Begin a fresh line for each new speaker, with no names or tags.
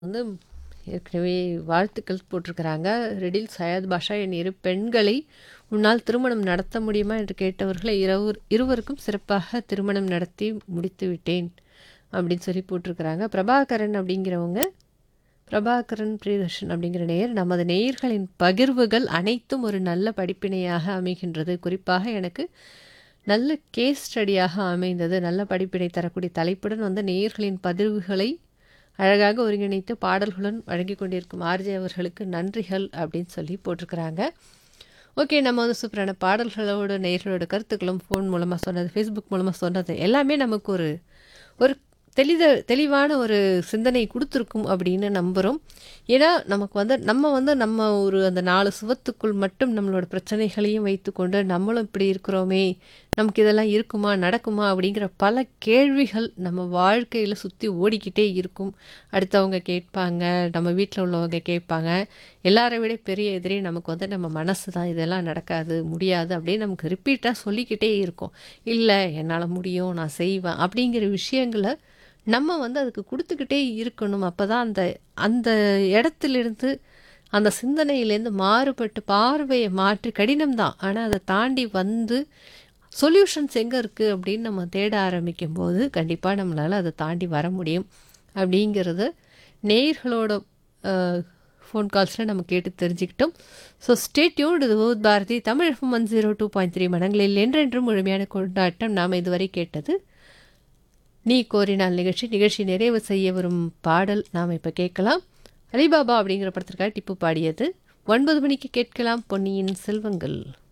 வந்து ஏற்கனவே வாழ்த்துக்கள் போட்டிருக்கிறாங்க. ரெடில் சையத் பாஷா என் இரு பெண்களை உன்னால் திருமணம் நடத்த முடியுமா என்று கேட்டவர்களை இரவு இருவருக்கும் சிறப்பாக திருமணம் நடத்தி முடித்து விட்டேன். அப்படின்னு சொல்லி போட்டிருக்கிறாங்க. பிரபாகரன் அப்படிங்கிறவங்க பிரபாகரன் பிரியதர்ஷன் அப்படிங்கிற நேயர் நமது நேயர்களின் பகிர்வுகள் அனைத்தும் ஒரு நல்ல படிப்பினையாக அமைகின்றது. குறிப்பாக எனக்கு நல்ல கேஸ் ஸ்டடியாக அமைந்தது. நல்ல படிப்பினை தரக்கூடிய தலைப்புடன் வந்த நேயர்களின் பதிவுகளை அழகாக ஒருங்கிணைத்து பாடல்களுடன் வழங்கிக் கொண்டிருக்கும் ஆர்ஜே அவர்களுக்கு நன்றிகள் அப்படின்னு சொல்லி போட்டிருக்கிறாங்க. ஓகே நம்ம வந்து சூப்பரான பாடல்களோட நேயர்களோட கருத்துக்களும் ஃபோன் மூலமா சொன்னது, ஃபேஸ்புக் மூலமா சொன்னது எல்லாமே நமக்கு ஒரு ஒரு தெளித தெளிவான ஒரு சிந்தனை குடுத்துருக்கும் அப்படின்னு நம்புறோம். ஏன்னா நமக்கு வந்து நம்ம வந்து நம்ம ஒரு அந்த 4 சுவத்துக்குள் மட்டும் நம்மளோட பிரச்சனைகளையும் வைத்துக்கொண்டு நம்மளும் இப்படி இருக்கிறோமே, நமக்கு இதெல்லாம் இருக்குமா, நடக்குமா அப்படிங்கிற பல கேள்விகள் நம்ம வாழ்க்கையில சுத்தி ஓடிக்கிட்டே இருக்கும். அடுத்தவங்க கேட்பாங்க, நம்ம வீட்ல உள்ளவங்க கேட்பாங்க. எல்லார விட பெரிய எதிரி நமக்கு வந்து நம்ம மனசு தான். இதெல்லாம் நடக்காது, முடியாது அப்படின்னு நமக்கு ரிப்பீட்டா சொல்லிக்கிட்டே இருக்கும். இல்ல என்னால முடியும், நான் செய்வேன் அப்படிங்கிற விஷயங்கள நம்ம வந்து அதுக்கு குடுத்துக்கிட்டே இருக்கணும். அப்பதான் அந்த அந்த இடத்திலிருந்து அந்த சிந்தனையிலேருந்து மாறுபட்டு பார்வைய மாற்றி கடினம் தான். ஆனா அத தாண்டி வந்து சொல்யூஷன்ஸ் எங்க இருக்கு அப்படின்னு நம்ம தேட ஆரம்பிக்கும்போது, கண்டிப்பா நம்மளால அத தாண்டி வர முடியும். அப்படிங்கிறத நேயர்களோட அ ஃபோன் கால்ஸ்ல நம்ம கேட்டு தெரிஞ்சுக்கிட்டோம். ஸோ ஸ்டே டியூன்ட் இது விவித் பாரதி தமிழ் எஃப்எம் 102.3 மனங்களில் என்றென்றும் முழுமையான கொண்டாட்டம். நாம இதுவரை கேட்டது நீ கோரினால் நிகழ்ச்சி. நிகழ்ச்சி நிறைவு செய்ய வரும் பாடல் நாம இப்ப கேட்கலாம். அலிபாபா அப்படிங்கிற படத்திற்காக டிப்பு பாடியது. 9 மணிக்கு கேட்கலாம் பொன்னியின் செல்வங்கள்.